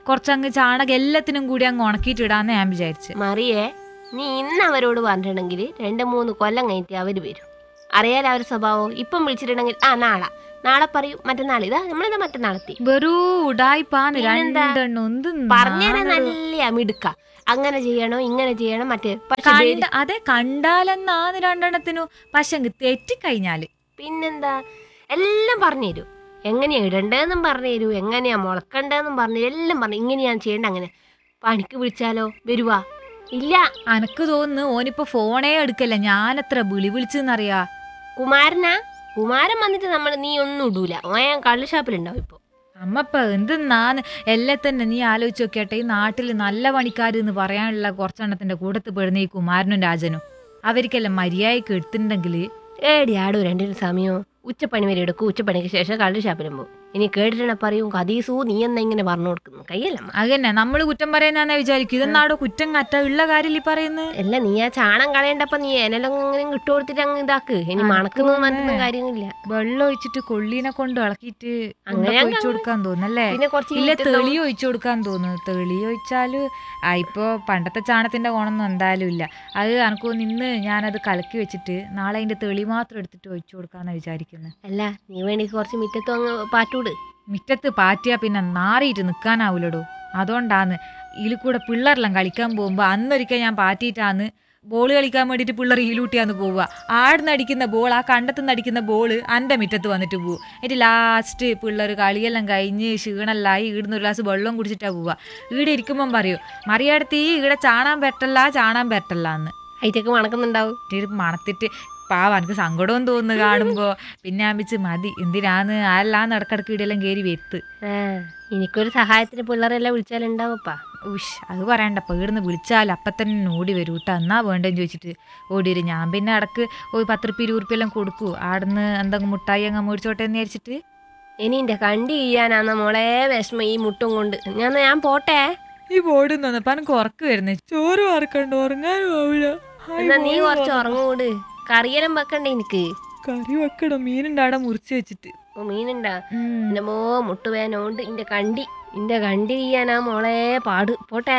Speaker 2: കുറച്ചങ്ങ് ചാണകം എല്ലാത്തിനും കൂടി അങ്ങ് ഉണക്കിയിട്ടിടാന്ന് ഞാൻ വിചാരിച്ചു
Speaker 1: മറിയേ നീ ഇന്ന് അവരോട് പറഞ്ഞിട്ടുണ്ടെങ്കിൽ രണ്ട് മൂന്ന് കൊല്ലം കഴിഞ്ഞിട്ട് അവർ വരും അറിയാലോ അവരുടെ സ്വഭാവം ഇപ്പം വിളിച്ചിട്ടുണ്ടെങ്കിൽ ആ നാളെ നാളെ പറയും മറ്റന്നാൾ ഇതാ നമ്മളിതാ മറ്റന്നാളെത്തി
Speaker 2: വെറൂ ഉടായിപ്പാന്ന്
Speaker 1: പിന്നെന്താ?
Speaker 2: രണ്ടെണ്ണം എന്ത്
Speaker 1: പറഞ്ഞാൽ
Speaker 2: നാണോ.
Speaker 1: നല്ല മിടുക്ക അങ്ങനെ ചെയ്യണോ ഇങ്ങനെ ചെയ്യണം മറ്റേ പക്ഷെ
Speaker 2: കണ്ട
Speaker 1: വേര്-
Speaker 2: അതെ കണ്ടാലെന്നാന്ന് രണ്ടെണ്ണത്തിനു പക്ഷെ തെറ്റിക്കഴിഞ്ഞാല്
Speaker 1: പിന്നെന്താ എല്ലാം പറഞ്ഞു തരൂ എങ്ങനെയാ ഇടണ്ടേന്നും പറഞ്ഞു തരൂ എങ്ങനെയാ മുളക്കണ്ടേന്നും പറഞ്ഞു തരൂ എല്ലാം പറഞ്ഞു ഇങ്ങനെയാണ് ചെയ്യേണ്ട അങ്ങനെ പണിക്ക് വിളിച്ചാലോ വരുവാ ഇല്ല
Speaker 2: അനക്ക് തോന്നുന്നു ഓനിപ്പോ ഫോണേ എടുക്കല്ല ഞാനെത്ര വിളി വിളിച്ചെന്നറിയാ
Speaker 1: കുമാരനാ കുമാരൻ വന്നിട്ട് നമ്മൾ നീ ഒന്നും ഇടൂല ഓൻ കള്ളു ഷാപ്പിലുണ്ടാവും ഇപ്പൊ
Speaker 2: അമ്മപ്പ എന്തെന്നാന്ന് എല്ലാം തന്നെ നീ ആലോചിച്ച് നോക്കിയാട്ടെ ഈ നാട്ടിൽ നല്ല പണിക്കാർ എന്ന് പറയാനുള്ള കുറച്ചെണ്ണത്തിന്റെ കൂട്ടത്തിൽ പെടുന്ന ഈ കുമാരനും രാജനും അവർക്കെല്ലാം മര്യാദയ്ക്ക് എടുത്തിട്ടുണ്ടെങ്കിൽ
Speaker 1: ഏടി ആടൂ രണ്ടിനും സമയം ഉച്ചപ്പണി വരെ എടുക്കും ഉച്ചപ്പണിക്ക് ശേഷം കള്ളു ഷാപ്പിലും പോകും ഇനി കേട്ടിട്ടുണ്ടെ പറയും കദീസു നീ എന്നാ ഇങ്ങനെ പറഞ്ഞു കൊടുക്കുന്നു കയ്യല്ലമ്മ
Speaker 2: അതന്നെ നമ്മൾ കുറ്റം പറയുന്ന വിചാരിക്കും ഇതെന്നാടോ കുറ്റം കറ്റ ഉള്ള കാര്യമില്ല ഈ പറയുന്നത്
Speaker 1: അല്ല നീ ആ ചാണം കളയണ്ടപ്പ നീ എന്നെല്ലാം ഇങ്ങനെ ഇട്ട് കൊടുത്തിട്ട് അങ്ങ് ഇതാക്ക് ഇനി
Speaker 2: അനക്ക്
Speaker 1: മണക്കുന്നു
Speaker 2: തോന്നുന്നേ.
Speaker 1: മറ്റൊന്നും കാര്യമില്ല
Speaker 2: വെള്ളം ഒഴിച്ചിട്ട് കൊള്ളീനെ കൊണ്ട് ഇളക്കിയിട്ട്
Speaker 1: അങ്ങനെ അങ്ങ്
Speaker 2: ഒഴിച്ചു കൊടുക്കാൻ തോന്നല്ലേ
Speaker 1: പിന്നെ കുറച്ച്
Speaker 2: ഇല്ല
Speaker 1: ഇരുട്ടത്തോ-
Speaker 2: തെളി ഒഴിച്ചു കൊടുക്കാൻ തോന്നുന്നു തെളി ഒഴിച്ചാല് ആ ഇപ്പോ പണ്ടത്തെ ചാണത്തിന്റെ ഗുണമൊന്നും എന്തായാലും ഇല്ല അത് എനക്ക് തോന്നുന്നു ഇന്ന് ഞാനത് കലക്കി വെച്ചിട്ട് നാളെ അതിന്റെ തെളി മാത്രം എടുത്തിട്ട് ഒഴിച്ചു കൊടുക്കാന്നാ വിചാരിക്കുന്നത്
Speaker 1: അല്ല നീ വേണ്ടി കുറച്ച് മിറ്റത്തും അങ്ങ് പാറ്റൂട്
Speaker 2: മുറ്റത്ത് പാറ്റിയാ പിന്നെ നാറിയിട്ട് നിൽക്കാനാവൂലടോ അതുകൊണ്ടാന്ന് ഇതിൽ കൂടെ പിള്ളേരെല്ലാം കളിക്കാൻ പോകുമ്പോൾ അന്നൊരിക്കൽ ഞാൻ പാറ്റിയിട്ടാന്ന് ബോൾ കളിക്കാൻ വേണ്ടിയിട്ട് പിള്ളേർ ഈലൂട്ടിയാന്ന് പോവുക ആടുന്ന് അടിക്കുന്ന ബോൾ ആ കണ്ടത്തുനിന്ന് അടിക്കുന്ന ബോൾ എൻ്റെ മുറ്റത്ത് വന്നിട്ട് പോകും എന്നിട്ട് ലാസ്റ്റ് പിള്ളേർ കളിയെല്ലാം കഴിഞ്ഞ് ക്ഷീണല്ലായി ഈടുന്ന് ഒരു ഗ്ലാസ് വെള്ളം കുടിച്ചിട്ടാ പോവുക ഈടെ ഇരിക്കുമ്പം പറയൂ മറിയടത്ത് ഈ ഈടെ ചാണാൻ പറ്റല്ല ചാണാൻ പറ്റല്ല എന്ന്
Speaker 1: അയിറ്റക്ക് മണക്കുന്നുണ്ടാവും
Speaker 2: എന്നിട്ട് മണത്തിട്ട് പാവ എനിക്ക് സങ്കടവും തോന്നുന്നു കാണുമ്പോൾ പിന്നെ ഞാൻ വെച്ച് മതി എന്തിനാന്ന് ആരെല്ലാന്ന് ഇടക്കിടക്ക് ഇടയെല്ലാം കയറി വെത്ത്
Speaker 1: ആ എനിക്കൊരു സഹായത്തിന് പിള്ളേരെല്ലാം വിളിച്ചാലുണ്ടാവപ്പാ
Speaker 2: ഉഷ് അത് പറയണ്ട പേടുന്ന് വിളിച്ചാൽ അപ്പം തന്നെ ഓടി വരൂ കേട്ടോ എന്നാ വേണ്ടെന്ന് ചോദിച്ചിട്ട് ഓടി വരും ഞാൻ പിന്നെ ഇടക്ക് ഒരു പത്ത് റുപ്യ ഇരുപത് റുപ്യ എല്ലാം കൊടുക്കൂ ആടുന്ന് എന്തെങ്കിലും മുട്ടായി അങ്ങ് മേടിച്ചോട്ടെ എന്ന് വിചാരിച്ചിട്ട്
Speaker 1: ഇനി എന്റെ കണ്ടി ചെയ്യാനാന്ന മോളെ വിഷമം ഈ മുട്ടും കൊണ്ട് ഞാൻ ഞാൻ പോട്ടെ
Speaker 2: ഈ ബോർഡിൽ നിന്ന് വന്നപ്പോ എനിക്ക് ഉറക്ക് വരുന്നേ ചോറ് വറക്കണ്ട ഉറങ്ങാനും ആവില്ല
Speaker 1: എന്നാ നീ കുറച്ച് ഉറങ്ങൂട് കറിയെല്ലാം വെക്കണ്ടേ എനിക്ക്
Speaker 2: കറി വെക്കണം മീനുണ്ട് അവിടെ മുറിച്ച് വെച്ചിട്ട്
Speaker 1: ഓ മീനുണ്ടാ എന്റെ മോ മുട്ടുവേനോണ്ട് ഇന്റെ കണ്ടി ഇന്റെ കണ്ടി ചെയ്യാനാ മോളെ പാട് പോട്ടെ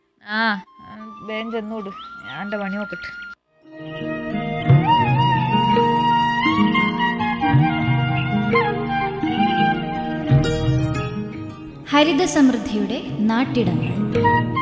Speaker 2: ആ വേഗം ചെന്നോട് ഞാൻ എൻ്റെ പണി നോക്കട്ടെ
Speaker 3: ഹരിതസമൃദ്ധിയുടെ നാട്ടിടങ്ങൾ